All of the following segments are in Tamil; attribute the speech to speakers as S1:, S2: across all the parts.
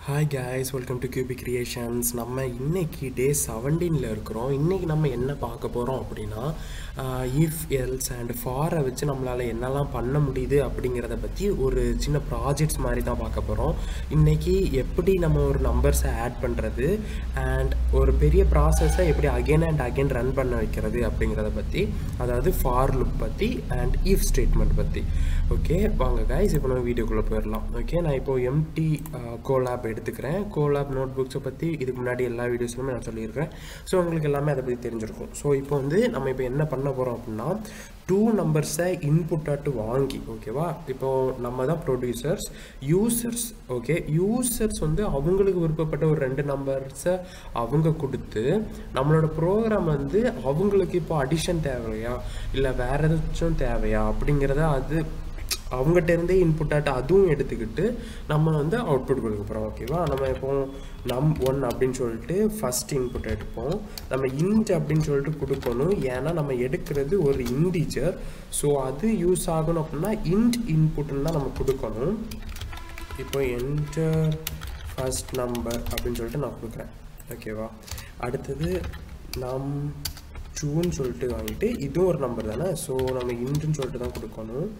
S1: hi guys welcome to QB creations நம்ம இன்னைக்கு டே செவன்டீனில் இருக்கிறோம் இன்னைக்கு நம்ம என்ன பார்க்க போகிறோம் அப்படின்னா இஃப் எல்ஸ் அண்ட் ஃபாரை வச்சு நம்மளால் என்னெல்லாம் பண்ண முடியுது அப்படிங்கிறத பற்றி ஒரு சின்ன ப்ராஜெக்ட்ஸ் மாதிரி தான் பார்க்க போகிறோம் இன்னைக்கு எப்படி நம்ம ஒரு நம்பர்ஸை ஆட் பண்ணுறது அண்ட் ஒரு பெரிய ப்ராசஸை எப்படி அகைன் அண்ட் அகைன் ரன் பண்ண வைக்கிறது அப்படிங்கிறத பற்றி அதாவது ஃபார் லுக் பற்றி அண்ட் இஃப் ஸ்டேட்மெண்ட் பற்றி ஓகே வாங்க guys இப்போ நம்ம வீடியோக்குள்ளே போயிடலாம் ஓகே நான் இப்போ எம்டி கோலாப் எடுத்துக்கிறேன் கோலாப் நோட் புக்ஸை பற்றி இதுக்கு முன்னாடி எல்லா வீடியோஸ்லுமே நான் சொல்லியிருக்கேன் ஸோ உங்களுக்கு எல்லாமே அதை பற்றி தெரிஞ்சிருக்கும் ஸோ இப்போ வந்து நம்ம இப்போ என்ன பண்ண போகிறோம் அப்படின்னா டூ நம்பர்ஸை இன்புட்டாட்டு வாங்கி ஓகேவா இப்போ நம்ம தான் ப்ரொடியூசர்ஸ் யூசர்ஸ் ஓகே யூசர்ஸ் வந்து அவங்களுக்கு விருப்பப்பட்ட ஒரு ரெண்டு நம்பர்ஸை அவங்க கொடுத்து நம்மளோட ப்ரோக்ராம் வந்து அவங்களுக்கு இப்போ அடிஷன் தேவையா இல்லை வேற ஏதாச்சும் தேவையா அப்படிங்கிறத அது அவங்ககிட்ட இருந்தே இன்புட் ஆட்டு அதுவும் எடுத்துக்கிட்டு நம்ம வந்து அவுட்புட் கொடுக்க போகிறோம் ஓகேவா நம்ம இப்போ நம் ஒன் அப்படின்னு சொல்லிட்டு ஃபஸ்ட் இன்புட் எடுப்போம் நம்ம இன்ட் அப்படின்னு சொல்லிட்டு கொடுக்கணும் ஏன்னா நம்ம எடுக்கிறது ஒரு இன்டீஜர் ஸோ அது யூஸ் ஆகணும் அப்படின்னா இன்ட் இன்புட்னு தான் நம்ம கொடுக்கணும் இப்போ என்டர் ஃபஸ்ட் நம்பர் அப்படின்னு சொல்லிட்டு நான் கொடுக்குறேன் ஓகேவா அடுத்தது நம் டூன்னு சொல்லிட்டு வாங்கிட்டு இதுவும் ஒரு நம்பர் தானே ஸோ நம்ம இன்ட்டுன்னு சொல்லிட்டு தான் கொடுக்கணும்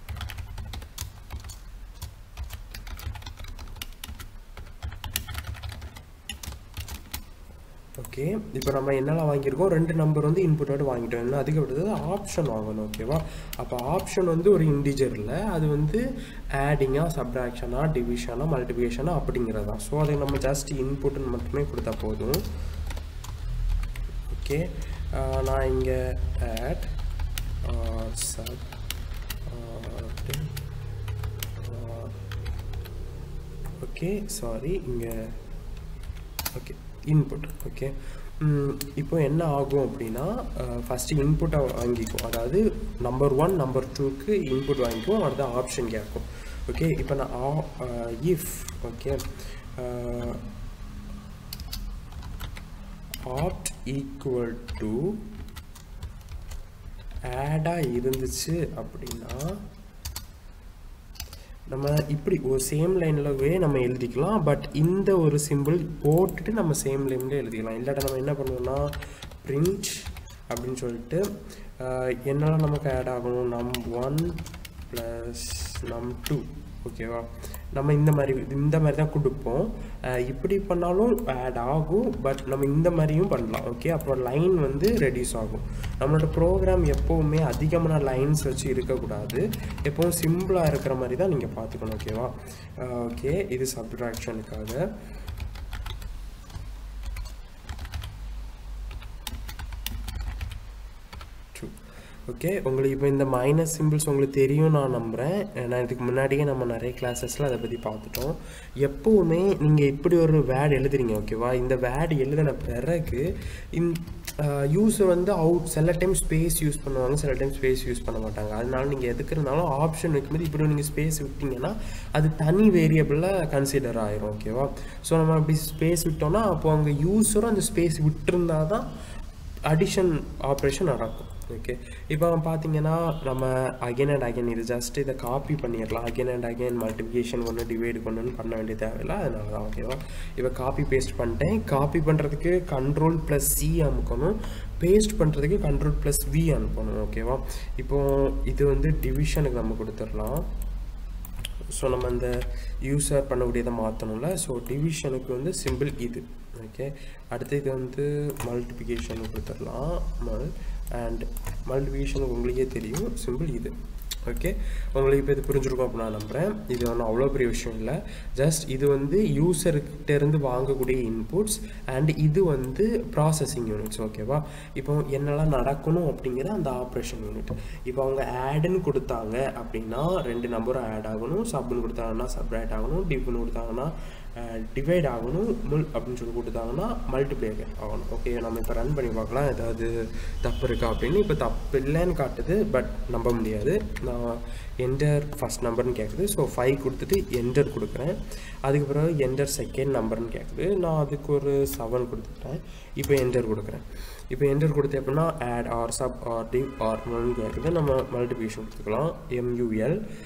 S1: ஓகே இப்போ நம்ம என்னெல்லாம் வாங்கியிருக்கோம் ரெண்டு நம்பர் வந்து இன்புட்டோடு வாங்கிட்டோம் இன்னும் அதுக்கு அடுத்தது ஆப்ஷன் வாங்கணும் ஓகேவா அப்போ ஆப்ஷன் வந்து ஒரு இன்டிஜர் இல்லை அது வந்து ஆடிங்காக சப்ராக்ஷனாக டிவிஷனாக மல்டிபிகேஷனாக அப்படிங்கிறது தான் ஸோ அதை நம்ம ஜஸ்ட் இன்புட்னு மட்டுமே கொடுத்தா போதும் ஓகே நான் இங்கே ஆட் சப் ஓகே சாரி இங்கே ஓகே இன்புட் ஓகே இப்போ என்ன ஆகும் அப்படின்னா ஃபஸ்ட்டு இன்புட்டை வாங்கிக்கும் அதாவது நம்பர் ஒன் நம்பர் டூக்கு இன்புட் வாங்கிக்கும் அடுத்த ஆப்ஷன் கேட்கும் ஓகே இப்போ நான் if okay opt equal to ஆடாக இருந்துச்சு அப்படின்னா நம்ம இப்படி ஒரு சேம் லைன்லவே நம்ம எழுதிக்கலாம் பட் இந்த ஒரு சிம்பிள் போட்டுட்டு நம்ம சேம் லைனில் எழுதிக்கலாம் இல்லாட்ட நம்ம என்ன பண்ணுவோம்னா பிரிண்ட் அப்படின்னு சொல்லிட்டு என்னெல்லாம் நமக்கு ஆட் ஆகணும் நம் ஒன் ப்ளஸ் நம் டூ ஓகேவா நம்ம இந்த மாதிரி இந்த மாதிரி தான் கொடுப்போம் இப்படி பண்ணாலும் ஆட் ஆகும் பட் நம்ம இந்த மாதிரியும் பண்ணலாம் ஓகே அப்புறம் லைன் வந்து ரெடியூஸ் ஆகும் நம்மளோட ப்ரோக்ராம் எப்போவுமே அதிகமான லைன்ஸ் வச்சு இருக்கக்கூடாது எப்போவும் சிம்பிளாக இருக்கிற மாதிரி தான் நீங்கள் பார்த்துக்கணும் ஓகேவா ஓகே இது சப்ட்ராக்ஷனுக்காக ஓகே உங்களுக்கு இப்போ இந்த மைனஸ் சிம்பிள்ஸ் உங்களுக்கு தெரியும் நான் நம்புகிறேன் நான் இதுக்கு முன்னாடியே நம்ம நிறைய கிளாஸஸில் அதை பற்றி பார்த்துட்டோம் எப்போவுமே நீங்கள் இப்படி ஒரு வேர்டு எழுதுறீங்க ஓகேவா இந்த வேர்டு எழுதின பிறகு இந் யூஸர் வந்து அவுட் சில டைம் ஸ்பேஸ் யூஸ் பண்ணுவாங்க சில டைம் ஸ்பேஸ் யூஸ் பண்ண மாட்டாங்க அதனால நீங்கள் எதுக்கு இருந்தாலும் ஆப்ஷன் வைக்கும்போது இப்படி நீங்கள் ஸ்பேஸ் விட்டிங்கன்னா அது தனி வேரியபிளில் கன்சிடர் ஆயிரும் ஓகேவா ஸோ நம்ம அப்படி ஸ்பேஸ் விட்டோம்னா அப்போ அங்கே யூஸரும் அந்த ஸ்பேஸ் விட்டுருந்தா தான் அடிஷன் ஆப்ரேஷன் நடக்கும் ஓகே இப்போ பார்த்தீங்கன்னா நம்ம அகைன் அண்ட் அகைன் இது ஜஸ்ட் இதை காப்பி பண்ணிடலாம் அகைன் அண்ட் அகைன் மல்டிபிகேஷன் ஒன்று டிவைடு கொண்டுன்னு பண்ண வேண்டிய தேவையில்லை அதனால தான் ஓகேவா இப்போ காப்பி பேஸ்ட் பண்ணிட்டேன் காப்பி பண்ணுறதுக்கு கண்ட்ரோல் ப்ளஸ் சி அமுக்கணும் பேஸ்ட் பண்ணுறதுக்கு கண்ட்ரோல் ப்ளஸ் வி அனுப்பணும் ஓகேவா இப்போது இது வந்து டிவிஷனுக்கு நம்ம கொடுத்துடலாம் ஸோ நம்ம இந்த யூஸர் பண்ணக்கூடியதை மாற்றணும்ல ஸோ டிவிஷனுக்கு வந்து சிம்பிள் இது ஓகே அடுத்து இது வந்து மல்டிபிகேஷன் கொடுத்துடலாம் மல் அண்ட் மல்டிபிகேஷனுக்கு உங்களுக்கே தெரியும் சிம்பிள் இது ஓகே உங்களுக்கு இப்போ இது புரிஞ்சிருக்கும் அப்படின்னு நான் நம்புகிறேன் இது ஒன்றும் அவ்வளோ பெரிய விஷயம் இல்லை ஜஸ்ட் இது வந்து யூசர்கிட்டேருந்து வாங்கக்கூடிய இன்புட்ஸ் அண்ட் இது வந்து ப்ராசஸிங் யூனிட்ஸ் ஓகேவா இப்போ என்னெல்லாம் நடக்கணும் அப்படிங்கிற அந்த ஆப்ரேஷன் யூனிட் இப்போ அவங்க ஆடுன்னு கொடுத்தாங்க அப்படின்னா ரெண்டு நம்பரும் ஆட் ஆகணும் சப்னு கொடுத்தாங்கன்னா சப்ரேட் ஆகணும் டிப்னு கொடுத்தாங்கன்னா டிவைட் ஆகணும் முல் அப்படின்னு சொல்லி கொடுத்தாங்கன்னா மல்டிப்ளை ஆகணும் ஓகே நம்ம இப்போ ரன் பண்ணி பார்க்கலாம் ஏதாவது தப்பு இருக்கா அப்படின்னு இப்போ தப்பு இல்லைன்னு காட்டுது பட் நம்ப முடியாது நான் என்டர் ஃபஸ்ட் நம்பர்னு கேட்குது ஸோ ஃபைவ் கொடுத்துட்டு என்டர் கொடுக்குறேன் அதுக்கு பிறகு என்டர் செகண்ட் நம்பர்னு கேட்குது நான் அதுக்கு ஒரு செவன் கொடுத்துட்டேன் இப்போ என்டர் கொடுக்குறேன் இப்போ என்டர் கொடுத்து எப்படின்னா add or sub or div or கேட்குது நம்ம மல்டிபிகேஷன் கொடுத்துக்கலாம் எம்யூஎல்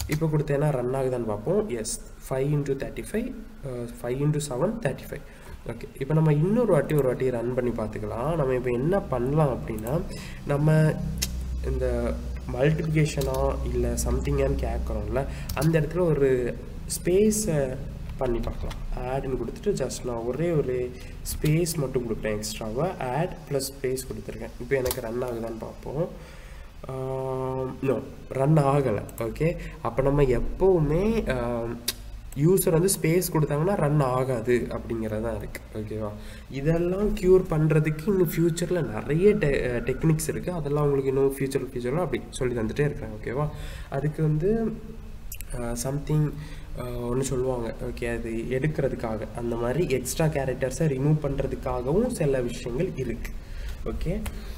S1: இப்போ கொடுத்தேன்னா ரன் ஆகுதான்னு பார்ப்போம் yes five into thirty five five into seven thirty five okay இப்போ நம்ம இன்னொரு வாட்டி ஒரு வாட்டி ரன் பண்ணி பார்த்துக்கலாம் நம்ம இப்போ என்ன பண்ணலாம் அப்படின்னா நம்ம இந்த மல்டிப்ளிகேஷனா இல்லை சம்திங்கான்னு கேட்குறோம்ல அந்த இடத்துல ஒரு ஸ்பேஸை பண்ணி பார்க்கலாம் ஆட்னு கொடுத்துட்டு ஜஸ்ட் நான் ஒரே ஒரு ஸ்பேஸ் மட்டும் கொடுப்பேன் எக்ஸ்ட்ராவாக ஆட் ப்ளஸ் ஸ்பேஸ் கொடுத்துருக்கேன் இப்போ எனக்கு ரன் ஆகுதான்னு பார்ப்போம் நோ ரன் ஆகலை ஓகே அப்போ நம்ம எப்போவுமே யூஸர் வந்து ஸ்பேஸ் கொடுத்தாங்கன்னா ரன் ஆகாது அப்படிங்கிறது தான் இருக்குது ஓகேவா இதெல்லாம் க்யூர் பண்ணுறதுக்கு இன்னும் ஃப்யூச்சரில் நிறைய டெ டெக்னிக்ஸ் இருக்குது அதெல்லாம் உங்களுக்கு இன்னும் ஃப்யூச்சர் ஃப்யூச்சரில் அப்படி சொல்லி தந்துகிட்டே இருக்கிறேன் ஓகேவா அதுக்கு வந்து சம்திங் ஒன்று சொல்லுவாங்க ஓகே அது எடுக்கிறதுக்காக அந்த மாதிரி எக்ஸ்ட்ரா கேரக்டர்ஸை ரிமூவ் பண்ணுறதுக்காகவும் சில விஷயங்கள் இருக்குது ஓகே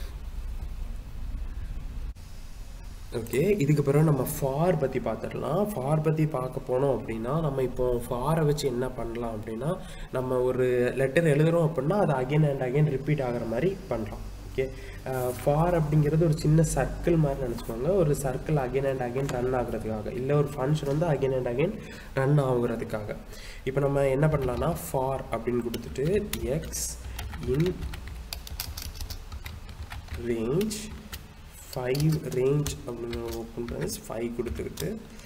S1: ஓகே இதுக்கு பிறகு நம்ம ஃபார் பற்றி பார்த்துடலாம் ஃபார் பற்றி பார்க்க போனோம் அப்படின்னா நம்ம இப்போ ஃபாரை வச்சு என்ன பண்ணலாம் அப்படின்னா நம்ம ஒரு லெட்டர் எழுதுகிறோம் அப்படின்னா அது அகைன் அண்ட் அகைன் ரிப்பீட் ஆகிற மாதிரி பண்ணலாம் ஓகே ஃபார் அப்படிங்கிறது ஒரு சின்ன சர்க்கிள் மாதிரி நினச்சிக்கோங்க ஒரு circle again and again run ஆகுறதுக்காக இல்லை ஒரு ஃபங்க்ஷன் வந்து அகைன் அண்ட் அகைன் ரன் ஆகுறதுக்காக இப்போ நம்ம என்ன பண்ணலாம்னா ஃபார் அப்படின்னு கொடுத்துட்டு x in range five range அப்படின்னு ஓப்பன் பண்ணி ஃபைவ் கொடுத்துக்கிட்டு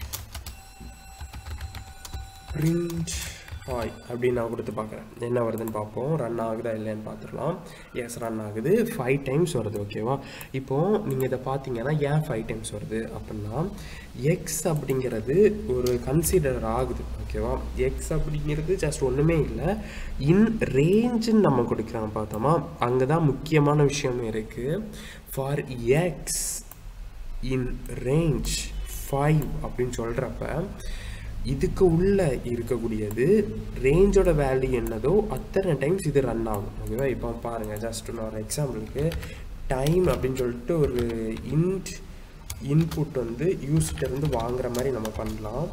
S1: பிரிண்ட் ஹாய் அப்படின்னு நான் கொடுத்து பார்க்குறேன் என்ன வருதுன்னு பார்ப்போம் ரன் ஆகுதா இல்லைன்னு பார்த்துடலாம் எஸ் ரன் ஆகுது ஃபைவ் டைம்ஸ் வருது ஓகேவா இப்போது நீங்கள் இதை பார்த்தீங்கன்னா ஏன் ஃபைவ் டைம்ஸ் வருது அப்படின்னா எக்ஸ் அப்படிங்கிறது ஒரு கன்சிடர் ஆகுது ஓகேவா எக்ஸ் அப்படிங்கிறது ஜஸ்ட் ஒன்றுமே இல்லை இன் ரேஞ்சுன்னு நம்ம கொடுக்குறோம் பார்த்தோமா அங்கே தான் முக்கியமான விஷயமே இருக்குது for x in range five அப்படின்னு சொல்கிறப்ப இதுக்கு உள்ள இருக்கக்கூடியது ரேஞ்சோட வேல்யூ என்னதோ அத்தனை டைம்ஸ் இது ரன் ஆகும் ஓகேவா இப்போ பாருங்கள் ஜஸ்ட் நான் ஒரு எக்ஸாம்பிளுக்கு டைம் அப்படின்னு சொல்லிட்டு ஒரு இன்ட் இன்புட் வந்து யூஸ்கிட்டேருந்து வாங்குற மாதிரி நம்ம பண்ணலாம்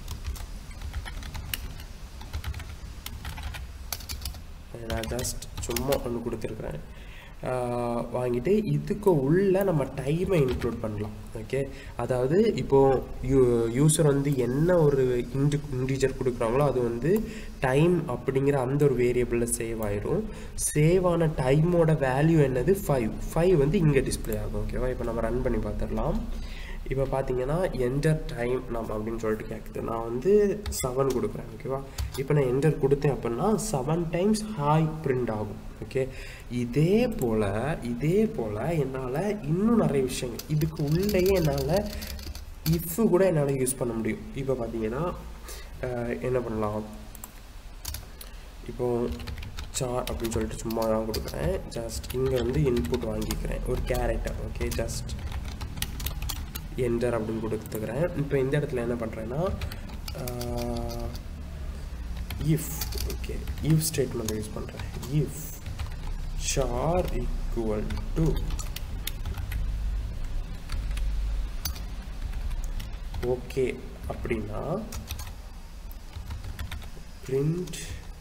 S1: நான் ஜஸ்ட் சும்மா ஒன்று கொடுத்துருக்குறேன் வாங்கிட்டு இதுக்கு உள்ள நம்ம டைமை இன்க்ளூட் பண்ணலாம் ஓகே அதாவது இப்போது யூ யூஸர் வந்து என்ன ஒரு இன்டி இன்டிஜர் கொடுக்குறாங்களோ அது வந்து டைம் அப்படிங்கிற அந்த ஒரு வேரியபிளில் சேவ் ஆயிரும் சேவ் ஆன டைமோட வேல்யூ என்னது ஃபைவ் ஃபைவ் வந்து இங்கே டிஸ்பிளே ஆகும் ஓகேவா இப்போ நம்ம ரன் பண்ணி பார்த்துடலாம் இப்போ பார்த்தீங்கன்னா என்டர் டைம் நம்ம அப்படின்னு சொல்லிட்டு கேட்குது நான் வந்து செவன் கொடுக்குறேன் ஓகேவா இப்போ நான் என்டர் கொடுத்தேன் அப்படின்னா செவன் டைம்ஸ் ஹாய் பிரிண்ட் ஆகும் ஓகே இதே போல் இதே போல் என்னால் இன்னும் நிறைய விஷயங்கள் இதுக்கு உள்ளேயே என்னால் இஃப்பு கூட என்னால் யூஸ் பண்ண முடியும் இப்போ பார்த்தீங்கன்னா என்ன பண்ணலாம் இப்போ சார் அப்படின்னு சொல்லிட்டு சும்மா தான் கொடுக்குறேன் ஜஸ்ட் இங்கே வந்து இன்புட் வாங்கிக்கிறேன் ஒரு கேரக்டர் ஓகே ஜஸ்ட் என்டர் அப்படின்னு கொடுத்துக்கிறேன் இப்போ இந்த இடத்துல என்ன பண்ணுறேன்னா if okay if statement use பண்ணுறேன் if char equal to okay அப்படின்னா பிரிண்ட்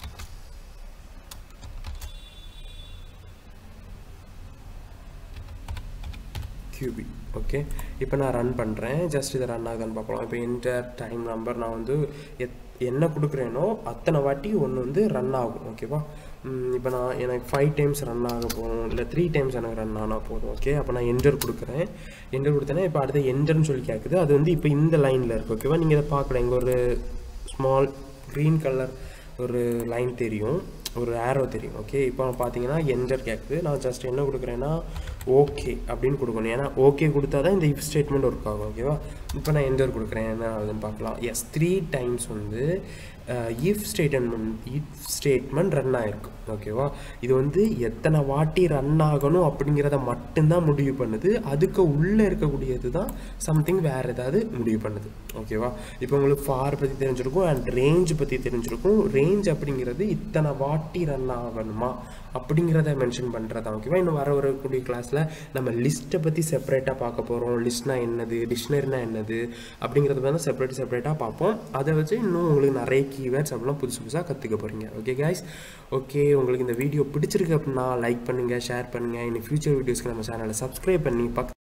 S1: கியூபி ஓகே இப்போ நான் ரன் பண்ணுறேன் ஜஸ்ட் இதை ரன் ஆகுதான்னு பார்க்கலாம் இப்போ என்டர் டைம் நம்பர் நான் வந்து எத் என்ன கொடுக்குறேனோ அத்தனை வாட்டி ஒன்று வந்து ரன் ஆகும் ஓகேவா இப்போ நான் எனக்கு ஃபைவ் டைம்ஸ் ரன் ஆக போகணும் இல்லை த்ரீ டைம்ஸ் எனக்கு ரன் ஆனால் போதும் ஓகே அப்போ நான் என்டர் கொடுக்குறேன் என்டர் கொடுத்தேன்னா இப்போ அடுத்து என்டர்னு சொல்லி கேட்குது அது வந்து இப்போ இந்த லைனில் இருக்குது ஓகேவா நீங்கள் இதை பார்க்கலாம் இங்கே ஒரு ஸ்மால் க்ரீன் கலர் ஒரு லைன் தெரியும் ஒரு ஆரோ தெரியும் ஓகே இப்போ பார்த்தீங்கன்னா என்டர் கேட்குது நான் ஜஸ்ட் என்ன கொடுக்குறேன்னா ஓகே அப்படின்னு கொடுக்கணும் ஏன்னா ஓகே கொடுத்தா தான் இந்த இஃப் ஸ்டேட்மெண்ட் ஒர்க் ஆகும் ஓகேவா இப்போ நான் என்டர் கொடுக்குறேன் என்ன ஆகுதுன்னு பார்க்கலாம் எஸ் த்ரீ டைம்ஸ் வந்து if statement if statement run ஆகிருக்கு ஓகேவா இது வந்து எத்தனை வாட்டி ரன் ஆகணும் அப்படிங்கிறத மட்டும்தான் முடிவு பண்ணுது அதுக்கு உள்ளே இருக்கக்கூடியது தான் சம்திங் வேறு ஏதாவது முடிவு பண்ணுது ஓகேவா இப்போ உங்களுக்கு ஃபார் பற்றி தெரிஞ்சிருக்கும் அண்ட் ரேஞ்ச் பற்றி தெரிஞ்சிருக்கும் ரேஞ்ச் அப்படிங்கிறது இத்தனை வாட்டி ரன் ஆகணுமா அப்படிங்கிறத மென்ஷன் பண்ணுறதா ஓகேவா இன்னும் வர வரக்கூடிய கிளாஸில் நம்ம லிஸ்ட்டை பற்றி செப்பரேட்டாக பார்க்க போகிறோம் லிஸ்ட்னா என்னது டிக்ஷனரினா என்னது அப்படிங்கிறத வந்து செப்பரேட் செப்பரேட்டாக பார்ப்போம் அதை வச்சு இன்னும் உங்களுக்கு நிறைய கீவேர்ட்ஸ் அப்படிலாம் புதுசு புதுசாக கற்றுக்க போகிறீங்க ஓகே கைஸ் ஓகே உங்களுக்கு இந்த வீடியோ பிடிச்சிருக்கு அப்படின்னா லைக் பண்ணுங்கள் ஷேர் பண்ணுங்கள் இன்னும் ஃபியூச்சர் வீடியோஸ்க்கு நம்ம சேனலை சப்ஸ்கிரைப் பண்ணி பக்க